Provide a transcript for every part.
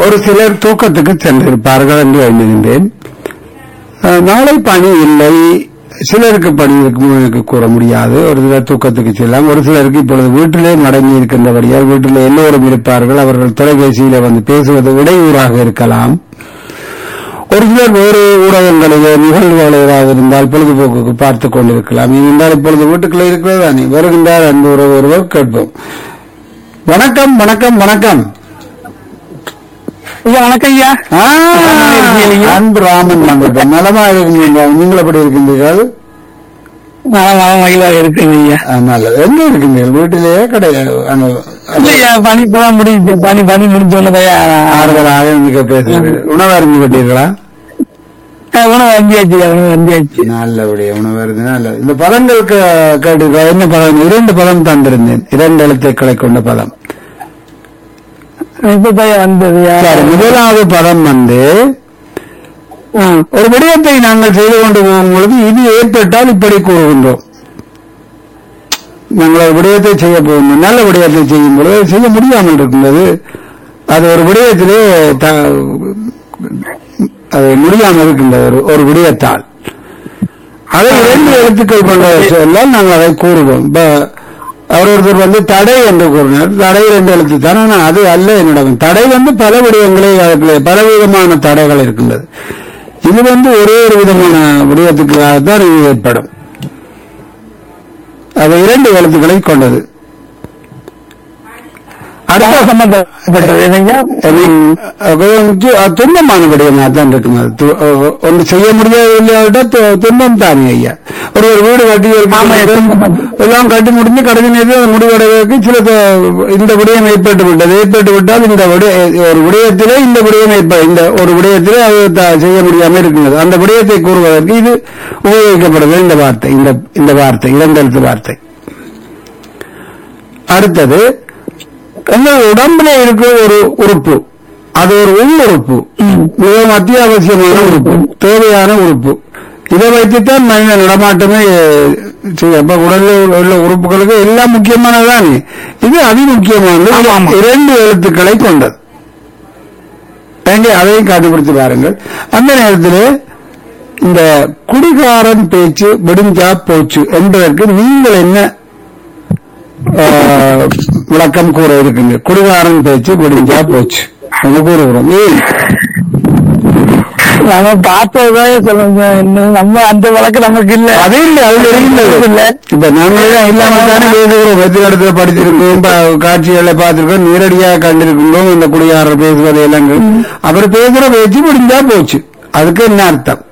ஒரு சிலர் தூக்கத்துக்கு சென்றிருப்பார்கள் என்று எண்ணுகின்றேன் அஹ், நாளை பணி இல்லை சிலருக்கு பணி இருக்கும் எனக்கு கூற முடியாது ஒரு சிலர் தூக்கத்துக்கு செல்லாம் ஒரு சிலருக்கு இப்பொழுது வீட்டிலே மடங்கி இருக்கின்றபடியால் வீட்டில் எல்லோரும் இருப்பார்கள் அவர்கள் தொலைபேசியில வந்து பேசுவது இடையூறாக இருக்கலாம் ஒரு சிலர் வேறு ஊடகங்களிலே நிகழ்வுகள் ஏதாவது இருந்தால் பொழுதுபோக்குக்கு பார்த்துக் கொண்டிருக்கலாம் இருந்தால் இப்பொழுது வீட்டுக்குள்ளே இருக்கிறது தானே வருகின்றார் அன்பு உறவு ஒருவர் கேட்போம் வணக்கம் வணக்கம் வணக்கம் ஐயா வணக்கம் ஐயா ஆ, அன்பு ராமன் நம்மகிட்ட நலமா இருக்கீங்க நீங்கள் எப்படி இருக்கின்றீர்கள் நான் மகிழ்வாக இருக்குங்க ஐயா ஆ, நல்லது எங்க இருக்கீங்கள் வீட்டிலேயே கிடையாது இல்லையா பனி இப்பதான் முடிஞ்சு பனி பனி முடிஞ்சோன்னதையா ஆறுதலாக நீங்க பேசுகிறீர்கள் உணவு அருந்தி விட்டீர்களா உணவு வந்தியாச்சு உணவு வந்தியாச்சு நல்லபடியா உணவு அருந்தி நல்லது இந்த பதங்கள் கே- கேட்டீர்களா என்ன பதம் இரண்டு பதம் தந்திருந்தேன் இரண்டு எழுத்துக்களை கொண்ட பதம் இப்பதான் வந்ததுயா சரி முதலாவது பதம் வந்து ஒரு விடயத்தை நாங்கள் செய்து கொண்டு போகும் பொழுது இது ஏற்பட்டால் இப்படி கூறுகின்றோம் நாங்கள் ஒரு விடயத்தை செய்ய போகும் நல்ல விடயத்தை செய்யும் பொழுது அது செய்ய முடியாமல் இருக்கின்றது அது ஒரு விடயத்திலே த- அது முடியாமல் இருக்கின்றது ஒரு- ஒரு விடயத்தால் அதை இரண்டு எழுத்துக்கள் கொண்ட சொல்லால் நாங்கள் அதை கூறுவோம் இப்ப அவர் ஒருத்தர் வந்து தடை என்று கூறினார் தடை ரெண்டு எழுத்து தான் ஆனால் அது அல்ல என்னிடம் தடை வந்து பல விடயங்களே அதுக்குள்ளே பல விதமான தடைகள் இருக்கின்றது இது வந்து ஒரே ஒரு விதமான விடயத்துக்காகத்தான் இது ஏற்படும் அது இரண்டு எழுத்துக்களை கொண்டது அடுத்த சம்பந்தப்பட்டது என்னங்க அது வந்து அது துன்பமான விடயமாக தான் இருக்கும் அது து- ஒ- ஒன்று செய்ய முடியாத துன்பம் தானே ஐயா ஒரு ஒரு வீடு கட்டி ஒரு ஆமா, துன்பம். எல்லாம் கட்டி முடிஞ்சு கடைசி நேரத்தில் அது முடிவடைவதற்கு சில த- இந்த விடயம் ஏற்பட்டு விட்டது ஏற்பட்டு விட்டால் இந்த விடய ஒரு விடயத்திலே இந்த விடயம் ஏற்ப இந்த ஒரு விடயத்திலே அது த- செய்ய முடியாமல் இருக்கிறது அந்த விடயத்தை கூறுவதற்கு இது உபயோகிக்கப்படுகிறது இந்த வார்த்தை இந்த இந்த வார்த்தை இரண்டெழுத்து வார்த்தை அடுத்தது எங்கள் உடம்புல இருக்கிற ஒரு உறுப்பு அது ஒரு உள் உறுப்பு மிகவும் அத்தியாவசியமான உறுப்பு தேவையான உறுப்பு இதை வைத்துத்தான் மனித நடமாட்டமே அஹ், செய்யும். அப்ப உடலில் உள்ள உறுப்புகளுக்கு எல்லாம் முக்கியமானதானே இது அதி முக்கியமானது இரண்டு எழுத்துக்களை கொண்டது எங்கே அதையும் கண்டுபிடித்து பாருங்கள் அந்த நேரத்தில் இந்த குடிகாரன் பேச்சு விடிஞ்சா போச்சு என்பதற்கு நீங்கள் என்ன ஆஹ், விளக்கம் கூற இருக்குங்க குடிகாரன் பேச்சு விடிஞ்சா போச்சு நம்ம கூறுகிறோம் ஏன் நம்ம பார்த்ததுதான் சொல்லுங்க இன்னும் நம்ம அந்த வழக்கு நமக்கு இல்ல அது இல்ல அது தெரிகின்றது இல்ல இப்ப நாங்களே இல்லாம தானே பேசுகிறோம் வெற்றி இடத்துல படிச்சிருக்கோம் ப- காட்சிகளை பார்த்திருக்கோம் நேரடியாக கண்டிருக்கின்றோம் இந்த குடிகாரர் பேசுவதை எல்லாம் அவர் பேசுற பேச்சு முடிஞ்சா போச்சு அதுக்கு என்ன அர்த்தம்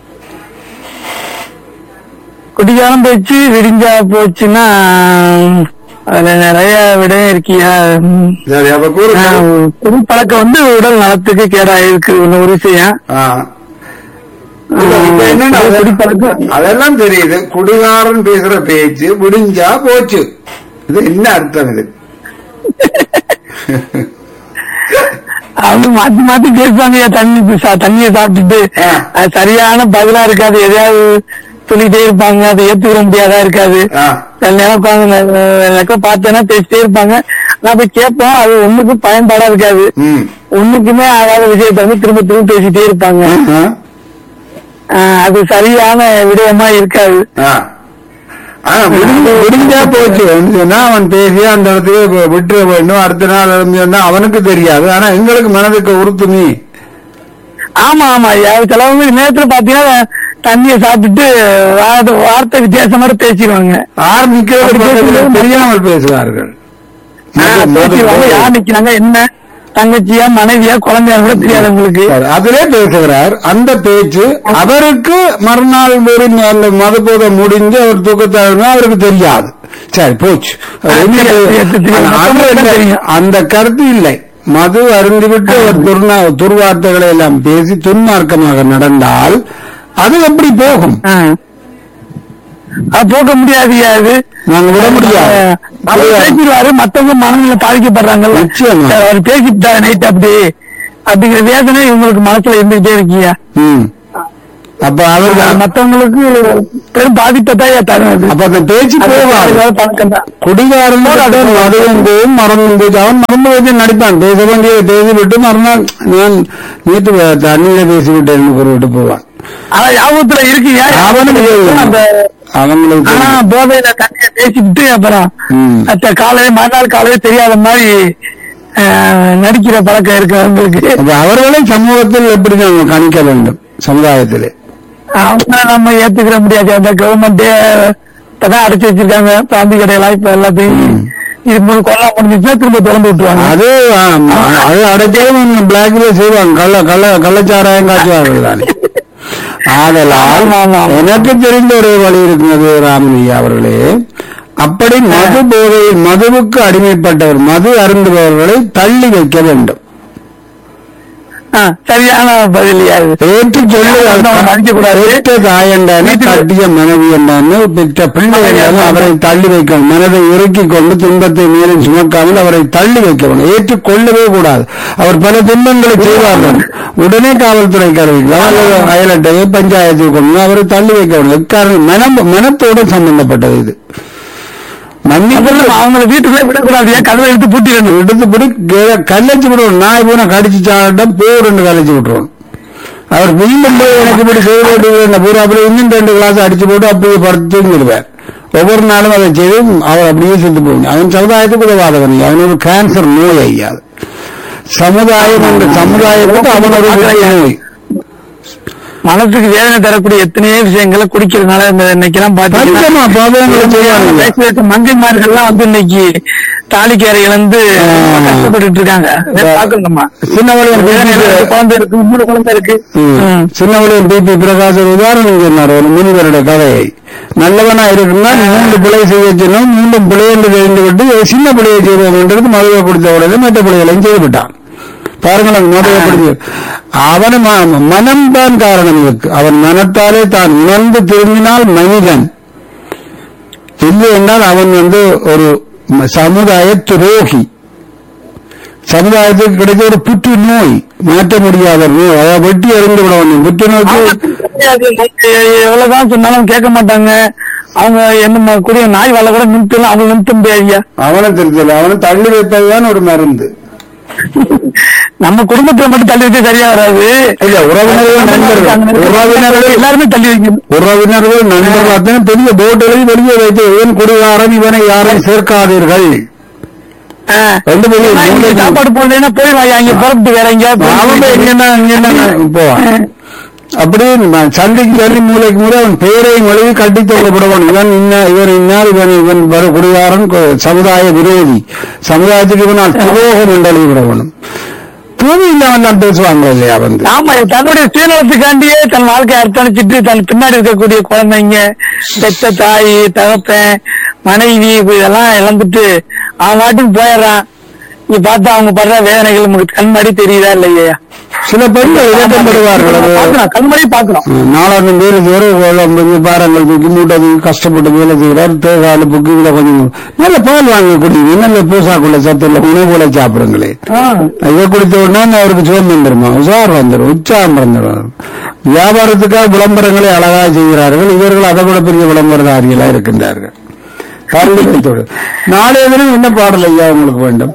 குடிகாரம் போச்சு விடிஞ்சா போச்சுன்னா அதுல நிறைய விடம் இருக்கியா ம். சரி அப்ப கூறுங்க ஆஹ், குடி பழக்கம் வந்து உடல் நலத்துக்கு கேடா இருக்கு ஒண்ணு ஒரு விஷயம் ஆ. இல்ல, இப்ப என்னன்னா, ஆஹ், குடிப்பழக்கம் அதெல்லாம் தெரியுது குடிகாரன் பேசுற பேச்சு முடிஞ்சா போச்சு இது என்ன அர்த்தம் இது அவங்க மாத்தி மாத்தி பேசுவாங்க தண்ணி சா- தண்ணியை சாப்பிட்டுட்டு ஆ. அது சரியான பதிலா இருக்காது எதையாவது சொல்லிட்டே இருப்பாங்க அதை ஏத்துக்கிற முடியாதா இருக்காது ஆ. சில நேரம் உட்காந்து எனக்கு பார்த்தேன்னா பேசிட்டே இருப்பாங்க நான் போய் கேட்போம் அது ஒண்ணுக்கும் பயன்பாடா இருக்காது ம். ஒண்ணுக்குமே ஆகாத விஷயத்த வந்து திரும்ப திரும்ப பேசிட்டே இருப்பாங்க ஆ. ஆஹ் அது சரியான விடயமா இருக்காது ஆ. ஆனா முடிஞ்சு- முடிஞ்சா போச்சு சொன்னா அவன் பேசி அந்த இடத்துல வி- விட்டுற வேண்டும் அடுத்த நாள் சொன்னா அவனுக்கு தெரியாது ஆனா எங்களுக்கு மனதுக்கு உறுத்துமி ஆமா ஆமா ஐயா சிலவங்க நேரத்துல பாத்தீங்கன்னா தண்ணியை சாப்பிட்டுட்டு வார்த்தை- வார்த்தை வித்தியாசம் மாதிரி பேசிடுவாங்க ஆரம்பிக்கிறது அப்படி பக்கத்துல பேசும்போது தெரியாமல் பேசுவார்கள் ஆஹ் மது- மது பேசிடுவாங்க போதை. யார் நிக்கிறாங்க என்ன தங்கச்சியா மனைவியா குழந்தையா கூட தெரியாது உங்களுக்கு சரி, அதிலே பேசுகிறார் அந்த பேச்சு அவருக்கு மறுநாள் ஒரு அந்த மதுபோதை முடிஞ்சு அவர் தூக்கத்தாழ்னா அவருக்கு தெரியாது சரி போச்சு அவர் என்ன தெரியாது, பேச- தெரியாது. ஆனா, அந்த- மத்தவங்களுக்கு தெரியும். அந்த கருத்து இல்லை மது அருந்திவிட்டு அவர் துர்நா துர்வார்த்தைகளை எல்லாம் பேசி துன்மார்க்கமாக நடந்தால் அது எப்படி போகும் ஆஹ். அது போக முடியாது அது நாங்க விட முடியாது அவர் பேசிடுவாரு மத்தவங்க மனநிலை பாதிக்கப்படுறாங்கல்ல நிச்சயமா. சரி, அவர் பேசிட்டா நைட் அப்படி அப்படிங்கிற வேதனை இவங்களுக்கு மனசுல இருந்துகிட்டே இருக்கீங்க ம். அப்ப அவருக்கு மத்தவங்களுக்கு பெரும் பாதிப்பை தான் தரும் அது. அப்ப அந்த பேச்சு அது போவாது ஏதாவது பழக்கம் தான் குடிகாரன் மது வந்து மறந்து போச்சு அவன் மறந்து வச்சு நடிப்பான் பேச வேண்டியதை பேசி விட்டு மறுநாள் நான் நேற்று தண்ணியில பேசி விட்டேன் விட்டு போவான் ஆனா ஞாபகத்துல இருக்கீங்க அவனுக்கு அந்த அவங்களுக்கு ஆனா தெரியும். போதையில தண்ணியை பேசிக்கிட்டு அப்புறம் ம். அத்த காலையில மறுநாள் காலையில தெரியாத மாதிரி அஹ், நடிக்கிற பழக்கம் இருக்கு அவங்களுக்கு அப்ப அவர்களை சமூகத்தில் எப்படி நாம் கணிக்க வேண்டும் சமுதாயத்திலே அவங்க நம்ம ஏத்துக்கிற முடியாது அந்த கவர்மெண்டே இப்பதான் அடைச்சு வச்சிருக்காங்க பிராந்தி கடையெல்லாம் இப்ப எல்லாத்தையும் இது மூணு கொள்ளா முடிஞ்சிச்சுன்னா திரும்ப திறந்து விட்டுருவாங்க அது ஆம், அது அடைக்கவும் பிளாக்ல செய்வாங்க கள்ள கள்ள கள்ளச்சாராயம் காட்டுவார்கள் தானே ஆதலால் ஆமா, ஆமா. எனக்கு தெரிந்த ஒரு வழி இருக்கிறது ராமலியா அவர்களே அப்படி மது போதை மதுவுக்கு அடிமைப்பட்டவர் மது அருந்துபவர்களை தள்ளி வைக்க வேண்டும் ஆ, சரியான பதில் யாரு ஏற்று நம்ம மதிக்க கூடாது. பெற்ற தாயண்டானே கட்டிய மனைவி என்றான்னு பெற்ற பிள்ளை என்றாலும் அவரை தள்ளி வைக்கணும் மனதை இறுக்கிக் கொண்டு துன்பத்தை மேலும் சுமக்காமல் அவரை தள்ளி வைக்கணும் ஏற்றுக்கொள்ளவே கூடாது அவர் பல துன்பங்களை செய்வார்கள் உடனே காவல்துறைக்கு அறிவிக்கலாம் அல்லது அயலட்டையை பஞ்சாயத்துக்கு கொண்டு அவரை தள்ளி வைக்கணும் எக்காரணம் மனம் மனத்தோடு சம்பந்தப்பட்டது இது மன்னிப்பு முதல்ல அவங்கள வீட்டுக்குள்ளே விடக்கூடாது ஏன் கதவை எடுத்து பூட்டிடணும் எடுத்து பிடி கல்லச்சு விடுவோம் நாய் பூனை கடிச்சு சாட்டம் பூ ரெண்டு கலைச்சு விட்டுருவோம் அவர் மீண்டும் போய் எனக்கு இப்படி செய்ய வேண்டியது பூரா அப்புறம் இன்னும் ரெண்டு கிளாஸ் அடிச்சு போட்டு அப்படியே படுத்து தூங்கிடுவார் ஒவ்வொரு நாளும் அதை செய்து அவர் அப்படியே செத்து போகும் அவன் சமுதாயத்துக்கு உதவாதவன் அவன் ஒரு கேன்சர் நோய் ஐயா அது. சமுதாயம் என்ற சமுதாயத்துக்கு அவன் ஒரு விருப்ப நோய் மனசுக்கு வேதனை தரக்கூடிய எத்தனையோ விஷயங்களை குடிக்கிறதுனால இந்த இன்னைக்கெல்லாம் பஞ்சமா பாதகங்களை செய்வாங்க பாத்தீங்கன்னா மங்கைமார்கள்லாம் வந்து இன்னைக்கு தாலிக்கேரை இழந்து ஆ. கஷ்டப்பட்டுட்டு இருக்காங்க இதை பார்க்கணுமா சின்னவளையன் ரெண்டு குழந்தை இருக்கு மூணு குழந்தை இருக்கு ம். சின்னவளையன் பிபி பிரகாஷ் ஒரு உதாரணம் சொன்னார் ஒரு முனிவருடைய கதையை நல்லவனா இருக்குன்னா மூன்று பிழை செய்ய சொன்னோம் மீண்டும் பிழை என்று தெரிந்து விட்டு சின்ன பிழையை செய்வோம் என்றது மதுவை கொடுத்த உடனே மற்ற பிழைகளையும் செய்து விட்டான் பாருங்கள் மதுவை கொடுத்து அவன் ம- மனம்தான் காரணம் இதுக்கு அவன் மனத்தாலே தான் உணர்ந்து திரும்பினால் மனிதன் இல்லை என்றால் அவன் வந்து ஒரு ம- சமுதாய துரோகி சமுதாயத்துக்கு கிடைச்ச ஒரு புற்று நோய் மாற்ற முடியாத நோய் அதை வெட்டி அறிந்து விட வேண்டும் புற்று நோய்க்கு அது எவ்வளவுதான் சொன்னாலும் கேட்க மாட்டாங்க அவங்க என்ன கூடிய நாய் வாழ கூட நிறுத்தலாம் அவங்க நிறுத்த முடியாது ஐயா அவனை திருத்தல அவனை தள்ளி வைப்பதுதான் ஒரு மருந்து நம்ம குடும்பத்துல மட்டும் தள்ளி வச்சா சரியா வராது இல்ல உறவினர்கள் நண்பர்கள் உறவினர்கள் எல்லாருமே தள்ளி வைக்கணும் உறவினர்கள் நண்பர்கள் அத்தனை பெரிய போட்டுகளை வெளியே வைத்து இவன் குடிகாரன் இவனை யாரும் சேர்க்காதீர்கள் ஆ. ரெண்டு பேரும் ஏன்னா இங்க மூளைக்கு- சாப்பாடு போடலைன்னா போயிடுவாங்க அங்க புறப்பட்டு வேற எங்கேயாவது அவன் போய் எங்கன்னா எங்கன்னா போவான் அப்படி நான் சண்டைக்கு சண்டை மூளைக்கு மூளை அவன் பெயரையும் எழுதி கட்டி தொங்கப்படுவான் இவன் இன்ன இவன் இன்னார் இவன் இவன் வர குடிகாரன் கு- சமுதாய விரோதி சமுதாயத்துக்கு இவனால் துரோகம் என்று எழுதி விடவனும் தூவி இல்லாமல் தான் பேசுவாங்க இல்லையா வந்து ஆமா தன்னுடைய சுயநலத்துக்காண்டியே தன் வாழ்க்கையை அர்ப்பணிச்சிட்டு தன் பின்னாடி இருக்கக்கூடிய குழந்தைங்க பெத்த தாய் தகப்பன் மனைவி இப்ப இதெல்லாம் இழந்துட்டு அவன் நாட்டுக்கு போயிடுறான் நீ பார்த்தா அவங்க படுற வேதனைகள் உங்களுக்கு கண்மாடி தெரியுதா இல்லையா சில பெண்கள் இழக்கப்படுவார்கள் அது பாக்குறோம் கண்மாடி பாக்குறோம் நாலாயிரம் பேர் வேறு கொஞ்சம் பாரங்கள் தூக்கி மூட்டை தூக்கி கஷ்டப்பட்டு வேலை செய்கிறார் தேகால புக்கு இதை கொஞ்சம் நல்ல பால் வாங்கி குடிங்க நல்ல பூசாக்குள்ள சத்துள்ள உணவுகளை சாப்பிடுங்களே இதை குடித்த உடனே அவருக்கு சுகம் வந்துருமா உஷார் வந்துடும் உற்சாகம் வந்துடும் வியாபாரத்துக்காக விளம்பரங்களை அழகாக செய்கிறார்கள் இவர்கள் அதை விட பெரிய விளம்பரதாரிகளா இருக்கின்றார்கள் காரணத்தோடு நாளைய தினம் என்ன பாடல் ஐயா உங்களுக்கு வேண்டும்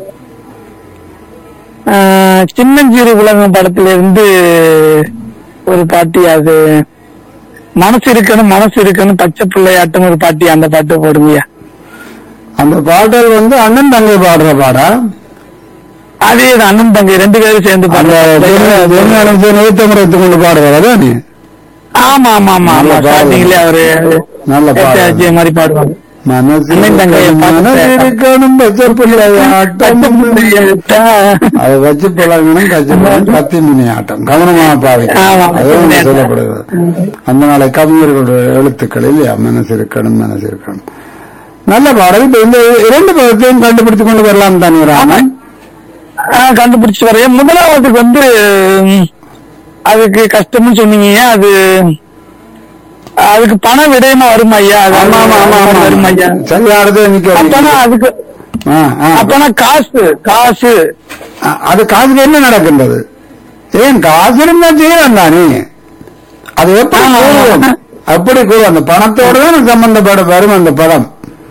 ஆஹ் சின்னஞ்சிறு உலகம் படத்துல இருந்து ஒரு பாட்டி அது மனசு இருக்கணும் மனசு இருக்கணும் பச்சை பிள்ளையாட்டம் ஒரு பாட்டி அந்த பாட்டு போடுங்கய்யா அந்த பாடல் வந்து அண்ணன் தங்கை பாடுற பாடா அதே தான் அண்ணன் தங்கை ரெண்டு பேரும் சேர்ந்து அந்த பாடுறாங்க நிறுத்தமுறைத்து கொண்டு பாடுவார் அதானே ஆமா ஆமா ஆமா நல்ல ஆமா பாடல். ஸ்டார்டிங்ல அவரு நல்ல பாடல். ஏத்தாச்சி மாதிரி பாடுவாங்க மனசு அண்ணன் தங்கையை பார்த்து மனதிருக்கணும் பச்சை பிள்ளை ஆட்டம் அதை வச்சு பழகணும் கட்சி பழகணும் கத்தி முனி ஆட்டம் கவனமாக பாவை ஆமா. அதுவும் சொல்லப்படுகிறது அந்த நாளை கவிஞர்களுடைய எழுத்துக்கள் இல்லையா மனசு இருக்கணும் மனசு இருக்கணும் நல்ல பாடல் இப்ப இந்த இரண்டு பதத்தையும் கண்டுபிடித்துக் கொண்டு வரலாம் தானே ராமன் ஆஹ் கண்டுபிடிச்சு வரேன் முதலாவதுக்கு வந்து ம், அதுக்கு கஷ்டம்னு சொன்னீங்க அது அதுக்கு பண விடயமா வருமா ஐயா அது ஆமா ஆமா ஆமா ஆமா வருமா ஐயா சரியா அடுத்து நிக்க அப்பனா அதுக்கு ஆ, ஆ. அப்பனா காசு காசு அ- அது காசுக்கு என்ன நடக்கின்றது ஏன் காசு இருந்தா செய்யலாம் தானே அது எப்படி ஆமா, ஆமா. கூறுவோம் அப்படி கூறுவோம் அந்த பணத்தோடு தான் சம்பந்தப்பட வரும் அந்த பதம்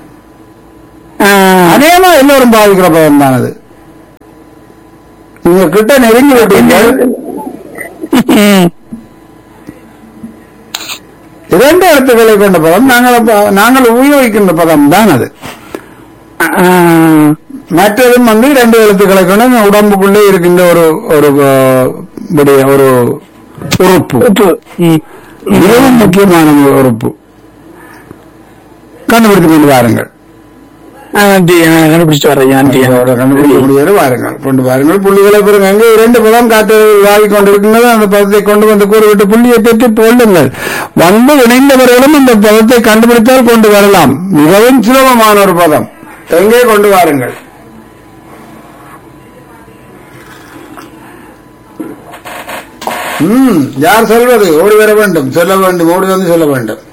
ஆஹ், அநேகமா எல்லோரும் பாதிக்கிற பதம் தான் அது நீங்க கிட்ட நெருங்கி விட்டீங்கள் ம், இரண்டு எழுத்துக்களை கொண்ட பதம் நாங்கள் அப்ப- நாங்கள் உபயோகிக்கின்ற பதம் தான் அது ஆஹ், மற்றதும் வந்து இரண்டு எழுத்துக்களை கொண்ட இந்த உடம்புக்குள்ளே இருக்கின்ற ஒரு ஒரு அஹ், விடய- ஒரு உறுப்பு உப்பு ம், மிகவும் முக்கியமான ஒரு உறுப்பு கண்டுபிடித்துக் கொண்டு வாருங்கள் ஆ, நன்றி ஆ, கண்டுபிடிச்சிட்டு வர்றேன் நன்றி அதோட கண்டுபிடிக்க முடியாது வாருங்கள் கொண்டு வாருங்கள் புள்ளிகளை பெறுங்க அங்கே இரண்டு பதம் காட்டு வாங்கி கொண்டிருக்கின்றது அந்த பதத்தை கொண்டு வந்து கூறிவிட்டு புள்ளியை பெற்று போடுங்கள் வந்து இணைந்தவர்களும் இந்த பதத்தை கண்டுபிடித்தால் கொண்டு வரலாம் மிகவும் சுலபமான ஒரு பதம் எங்கே கொண்டு வாருங்கள் ம் யார் சொல்வது ஓடி வர வேண்டும் சொல்ல வேண்டும் ஓடி வந்து சொல்ல வேண்டும்